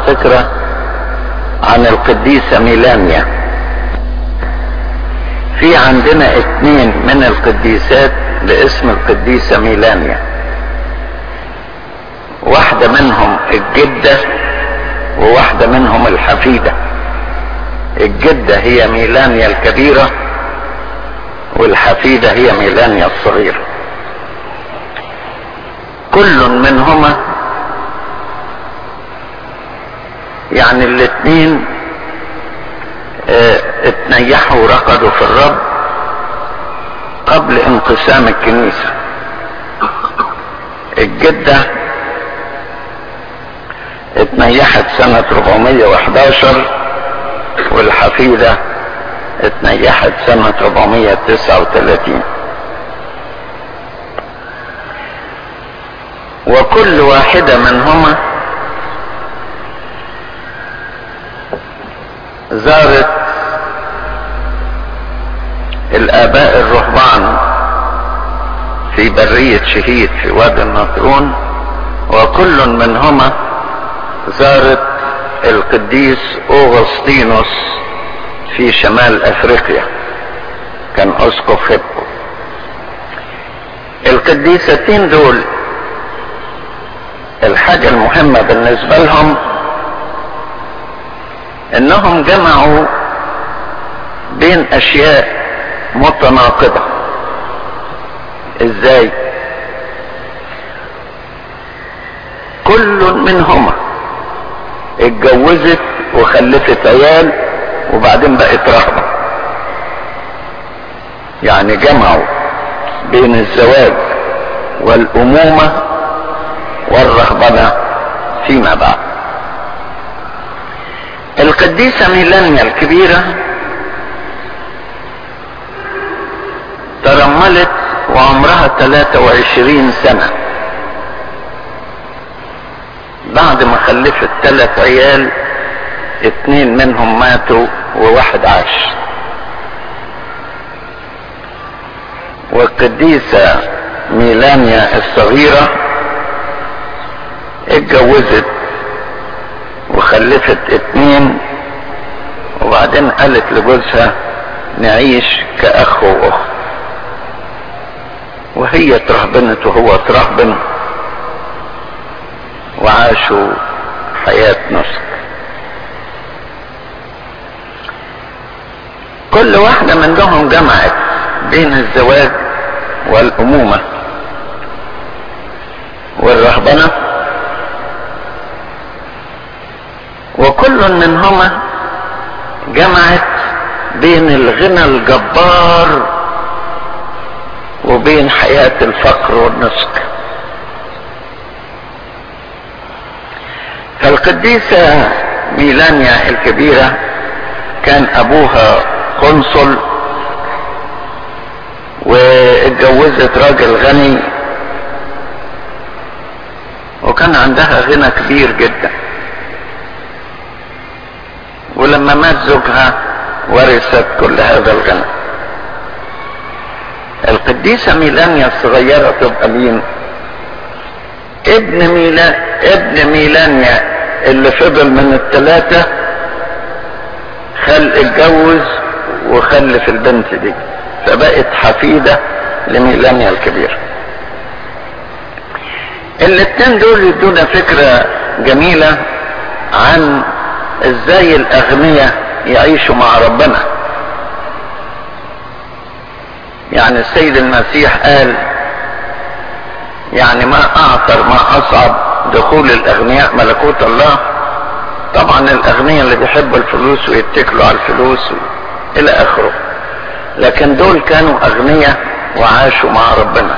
فكرة عن القديسة ميلانيا في عندنا اتنين من القديسات باسم القديسة ميلانيا واحدة منهم الجدة وواحدة منهم الحفيدة الجدة هي ميلانيا الكبيرة والحفيدة هي ميلانيا الصغيرة كل منهما يعني الاثنين اه اتنيحوا ورقدوا في الرب قبل انقسام الكنيسة الجدة اتنيحت سنة 411 والحفيدة اتنيحت سنة 439 وكل واحدة منهما زارت الآباء الرهبان في برية شهيد في وادي النطرون وكل منهما زارت القديس أوغسطينوس في شمال أفريقيا كان أسقف هبو القديستين دول الحاجة المهمة بالنسبة لهم انهم جمعوا بين اشياء متناقضة ازاي كل منهما اتجوزت وخلفت عيال وبعدين بقت رهبة يعني جمعوا بين الزواج والأمومة والرهبنة فيما بعد القديسة ميلانيا الكبيرة ترملت وعمرها 23 سنة بعد ما خلفت ثلاث عيال اتنين منهم ماتوا وواحد عاش والقديسة ميلانيا الصغيرة اتجوزت وخلفت اتنين وبعدين قالت لجوزها نعيش كأخ وأخت وهي ترهبنت وهو ترهبن وعاشوا حياة نسك كل واحدة منهم جمعت بين الزواج والأمومة والرهبنة وكل منهما جمعت بين الغنى الجبار وبين حياة الفقر والنسك فالقديسة ميلانيا الكبيرة كان أبوها قنصل واتجوزت راجل غني وكان عندها غنى كبير جدا ولما مات زوجها ورثت كل هذا الغنى القديسة ميلانيا الصغيرة تبقى مين ابن ميلا ابن ميلانيا اللي فضل من الثلاثة خل اتجوز وخلف البنت دي فبقت حفيدة لميلانيا الكبيرة الاتنين دول يدونا فكرة جميلة عن ازاي الاغنياء يعيشوا مع ربنا يعني السيد المسيح قال يعني ما اعثر ما اصعب دخول الاغنياء ملكوت الله طبعا الاغنياء اللي بيحبوا الفلوس ويتكلوا على الفلوس و... الى اخره لكن دول كانوا اغنياء وعاشوا مع ربنا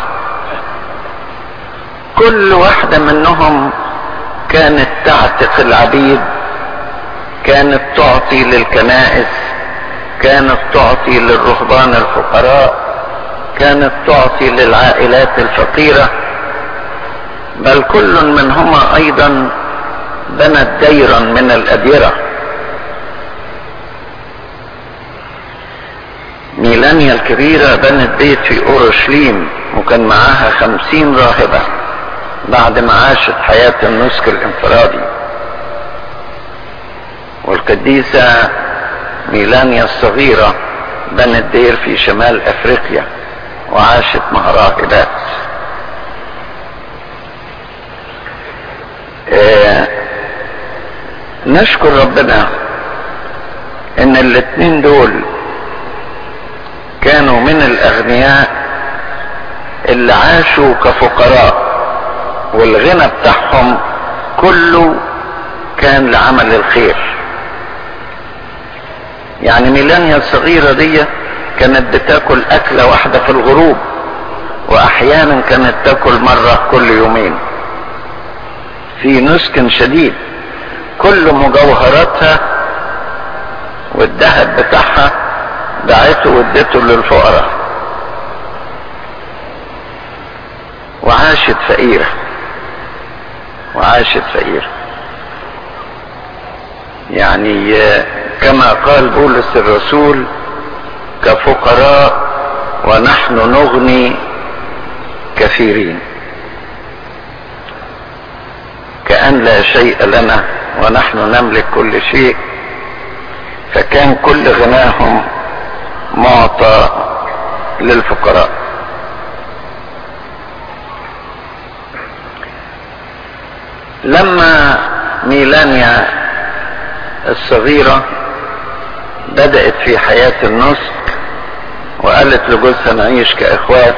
كل واحدة منهم كانت تعتق العبيد كانت تعطي للكنائس كانت تعطي للرهبان الفقراء كانت تعطي للعائلات الفقيرة بل كل منهما ايضا بنت ديرا من الاديرة ميلانيا الكبيرة بنت بيت في اورشليم وكان معاها خمسين راهبة بعد ما عاشت حياة النسك الانفرادي القديسة ميلانيا الصغيرة بنت دير في شمال افريقيا وعاشت مع راهبات اه نشكر ربنا ان الاتنين دول كانوا من الاغنياء اللي عاشوا كفقراء والغنى بتاعهم كله كان لعمل الخير يعني ميلانيا الصغيرة دي كانت بتاكل اكلة واحدة في الغروب واحيانا كانت تاكل مرة كل يومين في نسك شديد كل مجوهراتها والذهب بتاعها دعته وادته للفقراء وعاشت فقيرة وعاشت فقيرة يعني كما قال بولس الرسول كفقراء ونحن نغني كثيرين كأن لا شيء لنا ونحن نملك كل شيء فكان كل غناهم معطى للفقراء لما ميلانيا الصغيرة بدأت في حياة النسك وقالت لجوزها نعيش كإخوات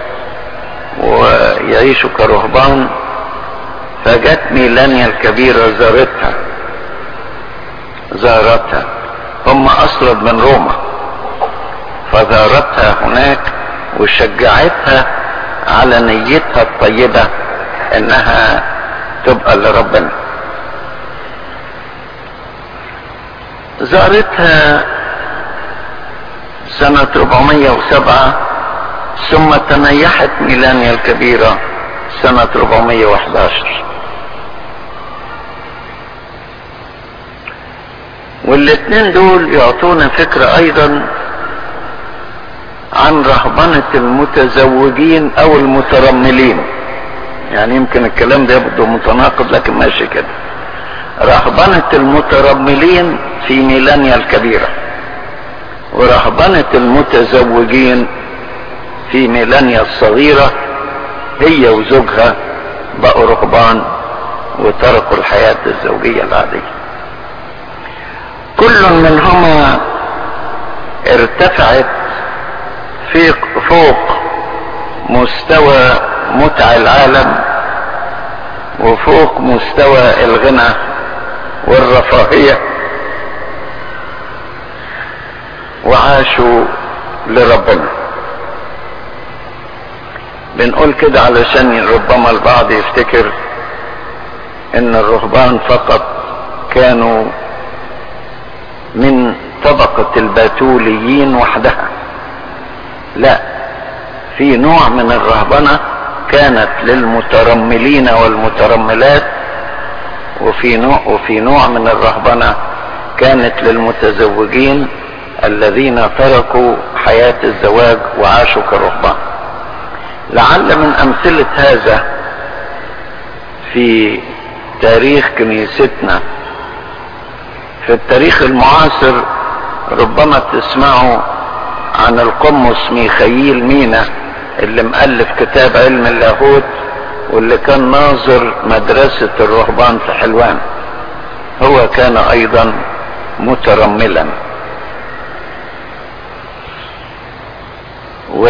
ويعيشوا كرهبان فجت ميلانيا الكبيرة زارتها زارتها هم أصلا من روما فزارتها هناك وشجعتها على نيتها الطيبة انها تبقى لربنا زارتها سنة 407 ثم تنيحت ميلانيا الكبيرة سنة 411 والاثنين دول يعطونا فكرة ايضا عن رهبنة المتزوجين او المترملين يعني يمكن الكلام ده يبدو متناقض لكن ماشي كده رهبنة المترملين في ميلانيا الكبيرة ورهبنة المتزوجين في ميلانيا الصغيرة هي وزوجها بقوا رهبان وتركوا الحياة الزوجية العادية كل منهما ارتفعت في فوق مستوى متع العالم وفوق مستوى الغنى والرفاهية وعاشوا لربنا بنقول كده علشان ربما البعض يفتكر ان الرهبان فقط كانوا من طبقة البتوليين وحدها لا في نوع من الرهبنة كانت للمترملين والمترملات وفي نوع وفي نوع من الرهبنة كانت للمتزوجين الذين تركوا حياة الزواج وعاشوا كرهبان لعل من امثلة هذا في تاريخ كنيستنا في التاريخ المعاصر ربما تسمعوا عن القمص ميخائيل مينا اللي مؤلف كتاب علم اللاهوت واللي كان ناظر مدرسة الرهبان في حلوان هو كان ايضا مترملا و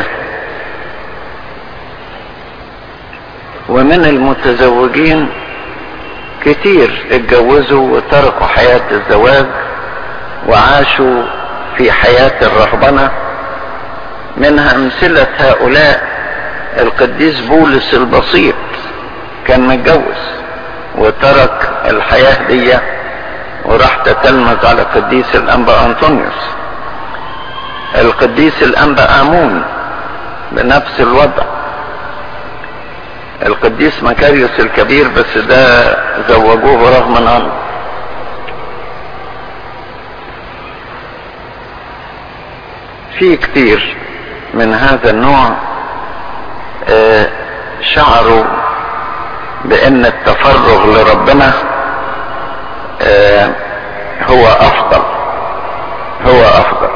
ومن المتزوجين كتير اتجوزوا وتركوا حياة الزواج وعاشوا في حياة الرهبنة منها امثلة هؤلاء القديس بولس البسيط كان متجوز وترك الحياة دي وراح تتلمذ على قديس الانبا انطونيوس القديس الانبا امون بنفس الوضع القديس مكاريوس الكبير بس ده زوجوه رغما عنه في كتير من هذا النوع آه شعروا بان التفرغ لربنا آه هو افضل هو افضل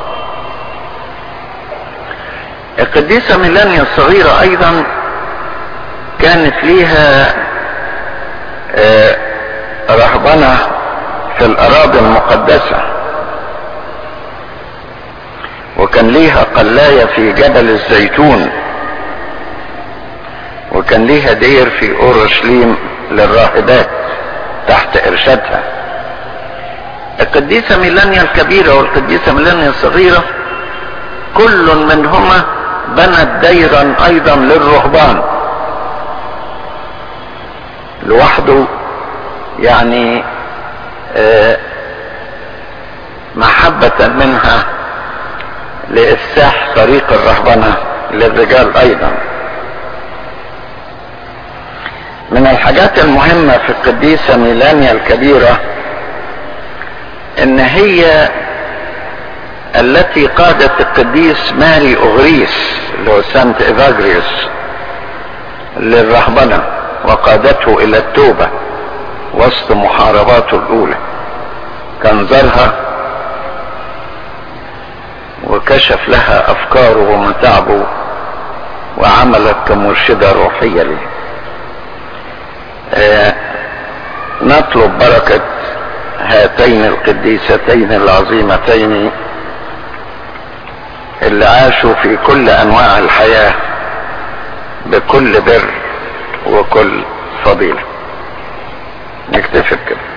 القديسة ميلانيا الصغيرة ايضا كانت ليها آه رهبنة في الاراضي المقدسة وكان ليها قلاية في جبل الزيتون وكان ليها دير في اورشليم للراهبات تحت ارشادها القديسة ميلانيا الكبيرة والقديسة ميلانيا الصغيرة كل منهما بنت ديرا ايضا للرهبان لوحده يعني آه محبة منها لإفساح طريق الرهبنة للرجال أيضا من الحاجات المهمة في القديسة ميلانيا الكبيرة ان هي التي قادت القديس ماري اغريس اللي هو سانت ايفاجريوس للرهبنة وقادته الى التوبة وسط محارباته الاولى كان زارها وكشف لها افكاره ومتاعبه وعملت كمرشدة روحية له آه نطلب بركة هاتين القديستين العظيمتين اللي عاشوا في كل انواع الحياة بكل بر وكل فضيلة نكتفي كده